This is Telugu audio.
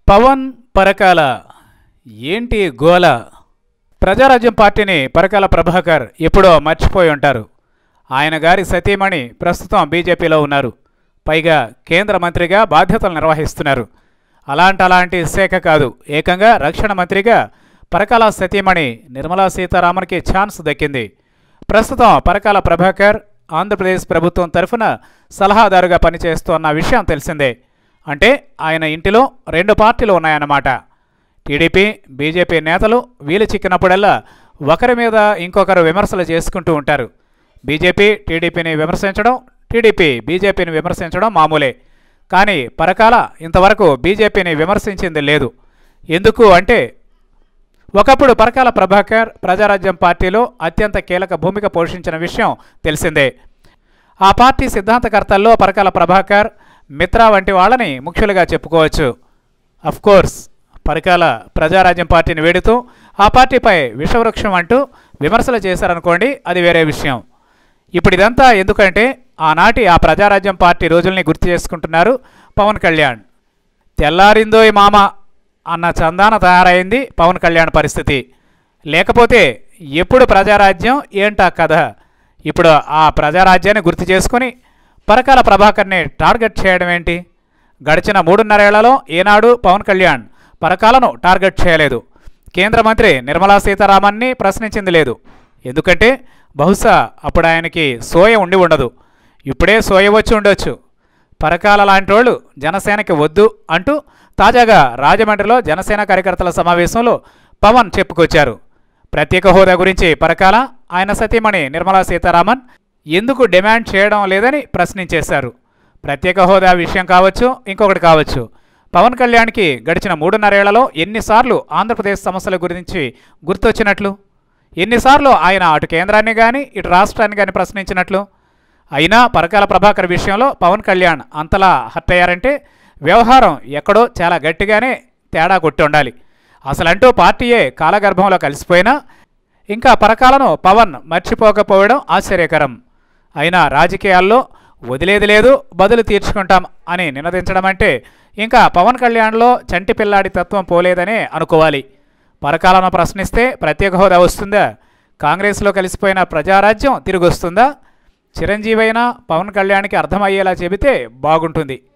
పవన్ పరకాల ఏంటి గోల ప్రజారాజ్యం పార్టీని పరకాల ప్రభాకర్ ఎప్పుడో మర్చిపోయి ఉంటారు ఆయన గారి సతీమణి ప్రస్తుతం బీజేపీలో ఉన్నారు పైగా కేంద్ర మంత్రిగా బాధ్యతలు నిర్వహిస్తున్నారు అలాంటి అలాంటి శాఖ కాదు ఏకంగా రక్షణ మంత్రిగా పరకాల సతీమణి నిర్మలా సీతారామన్కి ఛాన్స్ దక్కింది ప్రస్తుతం పరకాల ప్రభాకర్ ఆంధ్రప్రదేశ్ ప్రభుత్వం తరఫున సలహాదారుగా పనిచేస్తోన్న విషయం తెలిసిందే అంటే ఆయన ఇంటిలో రెండు పార్టీలు ఉన్నాయన్నమాట టీడీపీ బీజేపీ నేతలు వీలు చిక్కినప్పుడల్లా ఒకరి మీద ఇంకొకరు విమర్శలు చేసుకుంటూ ఉంటారు బీజేపీ టీడీపీని విమర్శించడం టీడీపీ బీజేపీని విమర్శించడం మామూలే కానీ పరకాల ఇంతవరకు బీజేపీని విమర్శించింది లేదు ఎందుకు అంటే ఒకప్పుడు పరకాల ప్రభాకర్ ప్రజారాజ్యం పార్టీలో అత్యంత కీలక భూమిక పోషించిన విషయం తెలిసిందే ఆ పార్టీ సిద్ధాంతకర్తల్లో పరకాల ప్రభాకర్ మిత్రా వంటి వాళ్ళని ముఖ్యులుగా చెప్పుకోవచ్చు కోర్స్ పరకాల ప్రజారాజ్యం పార్టీని వేడుతూ ఆ పార్టీపై విషవృక్షం అంటూ విమర్శలు చేశారనుకోండి అది వేరే విషయం ఇప్పుడు ఇదంతా ఎందుకంటే ఆనాటి ఆ ప్రజారాజ్యం పార్టీ రోజుల్ని గుర్తు చేసుకుంటున్నారు పవన్ కళ్యాణ్ తెల్లారిందోయ్ మామ అన్న చందాన తయారైంది పవన్ కళ్యాణ్ పరిస్థితి లేకపోతే ఎప్పుడు ప్రజారాజ్యం ఏంటా కథ ఇప్పుడు ఆ ప్రజారాజ్యాన్ని గుర్తు చేసుకుని పరకాల ప్రభాకర్ని టార్గెట్ చేయడం ఏంటి గడిచిన మూడున్నరేళ్లలో ఏనాడు పవన్ కళ్యాణ్ పరకాలను టార్గెట్ చేయలేదు కేంద్ర మంత్రి నిర్మలా సీతారామన్ని ప్రశ్నించింది లేదు ఎందుకంటే బహుశా అప్పుడు ఆయనకి సోయ ఉండి ఉండదు ఇప్పుడే సోయ వచ్చి ఉండొచ్చు పరకాల లాంటి వాళ్ళు జనసేనకి వద్దు అంటూ తాజాగా రాజమండ్రిలో జనసేన కార్యకర్తల సమావేశంలో పవన్ చెప్పుకొచ్చారు ప్రత్యేక హోదా గురించి పరకాల ఆయన సతీమణి నిర్మలా సీతారామన్ ఎందుకు డిమాండ్ చేయడం లేదని ప్రశ్నించేశారు ప్రత్యేక హోదా విషయం కావచ్చు ఇంకొకటి కావచ్చు పవన్ కళ్యాణ్కి గడిచిన మూడున్నరేళ్లలో ఎన్నిసార్లు ఆంధ్రప్రదేశ్ సమస్యల గురించి గుర్తొచ్చినట్లు ఎన్నిసార్లు ఆయన అటు కేంద్రాన్ని కానీ ఇటు రాష్ట్రాన్ని కానీ ప్రశ్నించినట్లు అయినా పరకాల ప్రభాకర్ విషయంలో పవన్ కళ్యాణ్ అంతలా హర్ట్ అయ్యారంటే వ్యవహారం ఎక్కడో చాలా గట్టిగానే తేడా కొట్టి ఉండాలి అసలంటూ పార్టీయే కాలగర్భంలో కలిసిపోయినా ఇంకా పరకాలను పవన్ మర్చిపోకపోవడం ఆశ్చర్యకరం అయినా రాజకీయాల్లో వదిలేది లేదు బదులు తీర్చుకుంటాం అని నినదించడం అంటే ఇంకా పవన్ కళ్యాణ్లో చంటి పిల్లాడి తత్వం పోలేదనే అనుకోవాలి పరకాలను ప్రశ్నిస్తే ప్రత్యేక హోదా వస్తుందా కాంగ్రెస్లో కలిసిపోయిన ప్రజారాజ్యం తిరిగి వస్తుందా చిరంజీవి అయినా పవన్ కళ్యాణ్కి అర్థమయ్యేలా చెబితే బాగుంటుంది